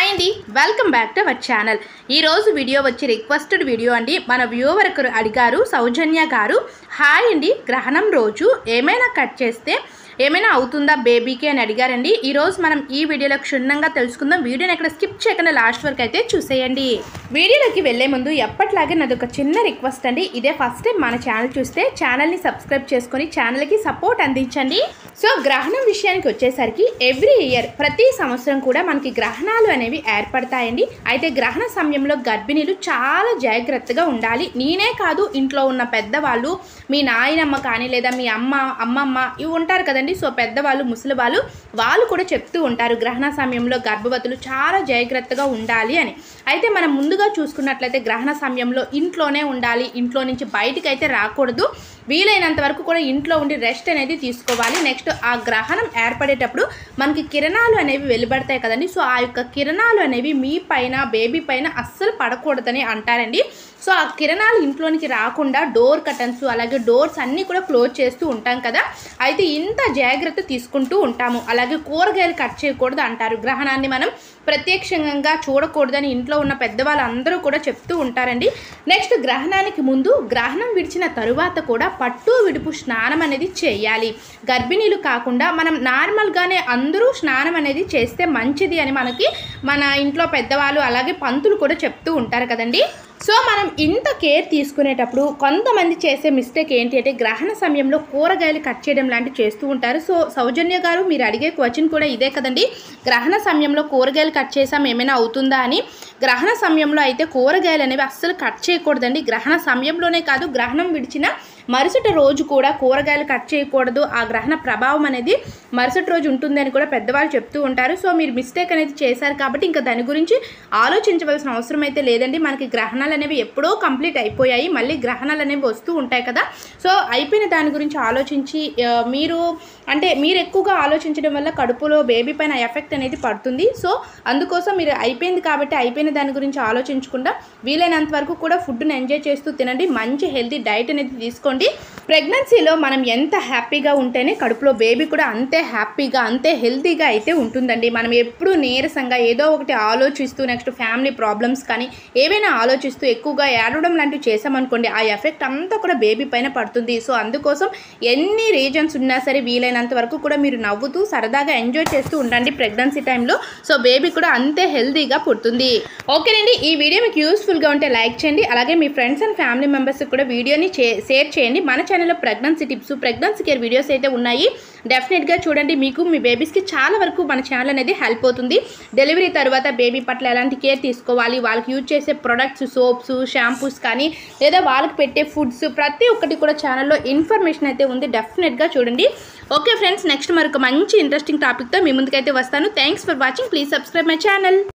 hi అండి welcome back to our channel ఈరోజు video వచ్చి రిక్వెస్టెడ్ వీడియో అండి మన వ్యూవర్ ఒకరు అడిగారు సౌజన్య గారు హాయ్ అండి గ్రహణం రోజు ఏమైనా కట్ చేస్తే ఏమైనా అవుతుందా బేబీకి అని అడిగారండి ఈరోజు మనం ఈ వీడియోలో క్షుణ్ణంగా తెలుసుకుందాం వీడియోని ఎక్కడ స్కిప్ చేయకుండా లాస్ట్ వరకు అయితే చూసేయండి వీడియోలోకి వెళ్ళే ముందు ఎప్పట్లాగే నాది ఒక చిన్న రిక్వెస్ట్ అండి ఇదే ఫస్ట్ టైం మన ఛానల్ చూస్తే ఛానల్ని సబ్స్క్రైబ్ చేసుకొని ఛానల్కి సపోర్ట్ అందించండి సో గ్రహణం విషయానికి వచ్చేసరికి ఎవ్రీ ఇయర్ ప్రతి సంవత్సరం కూడా మనకి గ్రహణాలు అనేవి ఏర్పడతాయండి అయితే గ్రహణ సమయంలో గర్భిణీలు చాలా జాగ్రత్తగా ఉండాలి నేనే కాదు ఇంట్లో ఉన్న పెద్దవాళ్ళు మీ నాయనమ్మ కానీ లేదా మీ అమ్మ అమ్మమ్మ ఇవి ఉంటారు కదండి సో పెద్దవాళ్ళు ముసలి వాళ్ళు వాళ్ళు కూడా చెప్తూ ఉంటారు గ్రహణ సమయంలో గర్భవతులు చాలా జాగ్రత్తగా ఉండాలి అని అయితే మనం ముందుగా చూసుకున్నట్లయితే గ్రహణ సమయంలో ఇంట్లోనే ఉండాలి ఇంట్లో నుంచి బయటికి అయితే రాకూడదు వీలైనంత వరకు కూడా ఇంట్లో ఉండి రెస్ట్ అనేది తీసుకోవాలి నెక్స్ట్ ఆ గ్రహణం ఏర్పడేటప్పుడు మనకి కిరణాలు అనేవి వెలువడతాయి కదండి సో ఆ యొక్క కిరణాలు అనేవి మీ పైన బేబీ పైన అస్సలు పడకూడదని అంటారండి సో ఆ కిరణాలు ఇంట్లోనికి రాకుండా డోర్ కటన్స్ అలాగే డోర్స్ అన్నీ కూడా క్లోజ్ చేస్తూ ఉంటాం కదా అయితే ఇంత జాగ్రత్త తీసుకుంటూ ఉంటాము అలాగే కూరగాయలు కట్ చేయకూడదు అంటారు గ్రహణాన్ని మనం ప్రత్యక్షంగా చూడకూడదని ఇంట్లో ఉన్న పెద్దవాళ్ళు అందరూ కూడా చెప్తూ ఉంటారండి నెక్స్ట్ గ్రహణానికి ముందు గ్రహణం విడిచిన తరువాత కూడా పట్టు విడుపు స్నానం అనేది చేయాలి గర్భిణీలు కాకుండా మనం నార్మల్గానే అందరూ స్నానం అనేది చేస్తే మంచిది అని మనకి మన ఇంట్లో పెద్దవాళ్ళు అలాగే పంతులు కూడా చెప్తూ ఉంటారు కదండి సో మనం ఇంత కేర్ తీసుకునేటప్పుడు కొంతమంది చేసే మిస్టేక్ ఏంటి అంటే గ్రహణ సమయంలో కూరగాయలు కట్ చేయడం లాంటివి చేస్తూ ఉంటారు సో సౌజన్య గారు మీరు అడిగే క్వశ్చన్ కూడా ఇదే కదండి గ్రహణ సమయంలో కూరగాయలు కట్ చేసాం ఏమైనా అవుతుందా అని గ్రహణ సమయంలో అయితే కూరగాయలు అనేవి అస్సలు కట్ చేయకూడదండి గ్రహణ సమయంలోనే కాదు గ్రహణం విడిచిన మరుసటి రోజు కూడా కూరగాయలు కట్ చేయకూడదు ఆ గ్రహణ ప్రభావం అనేది మరుసటి రోజు ఉంటుందని కూడా పెద్దవాళ్ళు చెప్తూ ఉంటారు సో మీరు మిస్టేక్ అనేది చేశారు కాబట్టి ఇంకా దాని గురించి ఆలోచించవలసిన అవసరం అయితే లేదండి మనకి గ్రహణాలు అనేవి ఎప్పుడో కంప్లీట్ అయిపోయాయి మళ్ళీ గ్రహణాలు అనేవి వస్తూ ఉంటాయి కదా సో అయిపోయిన దాని గురించి ఆలోచించి ఆ, మీరు అంటే మీరు ఎక్కువగా ఆలోచించడం వల్ల కడుపులో బేబీ పైన ఎఫెక్ట్ అనేది పడుతుంది సో అందుకోసం మీరు అయిపోయింది కాబట్టి అయిపోయిన దాని గురించి ఆలోచించకుండా వీలైనంత వరకు కూడా ఫుడ్ని ఎంజాయ్ చేస్తూ తినండి మంచి హెల్తీ డైట్ అనేది తీసుకోండి ప్రెగ్నెన్సీలో మనం ఎంత హ్యాపీగా ఉంటేనే కడుపులో బేబీ కూడా అంతే హ్యాపీగా అంతే హెల్తీగా అయితే ఉంటుందండి మనం ఎప్పుడూ నీరసంగా ఏదో ఒకటి ఆలోచిస్తూ నెక్స్ట్ ఫ్యామిలీ ప్రాబ్లమ్స్ కానీ ఏవైనా ఆలోచిస్తూ ఎక్కువగా ఏడవడం లాంటివి చేసామనుకోండి ఆ ఎఫెక్ట్ అంతా కూడా బేబీ పైన పడుతుంది సో అందుకోసం ఎన్ని రీజన్స్ ఉన్నా సరే వీలైనంత వరకు కూడా మీరు నవ్వుతూ సరదాగా ఎంజాయ్ చేస్తూ ఉండండి ప్రెగ్నెన్సీ టైంలో సో బేబీ కూడా అంతే హెల్తీగా పుడుతుంది ఓకేనండి ఈ వీడియో మీకు యూస్ఫుల్గా ఉంటే లైక్ చేయండి అలాగే మీ ఫ్రెండ్స్ అండ్ ఫ్యామిలీ మెంబర్స్కి కూడా వీడియోని చే- షేర్ చేయండి మన ఛానల్లో pregnancy tips pregnancy care videos అయితే ఉన్నాయి డెఫినెట్గా చూడండి మీకు మీ బేబీస్కి చాలా వరకు మన ఛానల్ అనేది హెల్ప్ అవుతుంది డెలివరీ తర్వాత బేబీ పట్ల ఎలాంటి కేర్ తీసుకోవాలి వాళ్ళకి యూజ్ చేసే ప్రొడక్ట్స్ సోప్స్ షాంపూస్ కానీ లేదా వాళ్ళకి పెట్టే ఫుడ్స్ ప్రతి ఒక్కటి కూడా ఛానల్లో ఇన్ఫర్మేషన్ అయితే ఉంది డెఫినెట్గా చూడండి ఓకే ఫ్రెండ్స్ నెక్స్ట్ మరొక మంచి ఇంట్రెస్టింగ్ టాపిక్తో మీ ముందుకైతే వస్తాను thanks for watching please subscribe my channel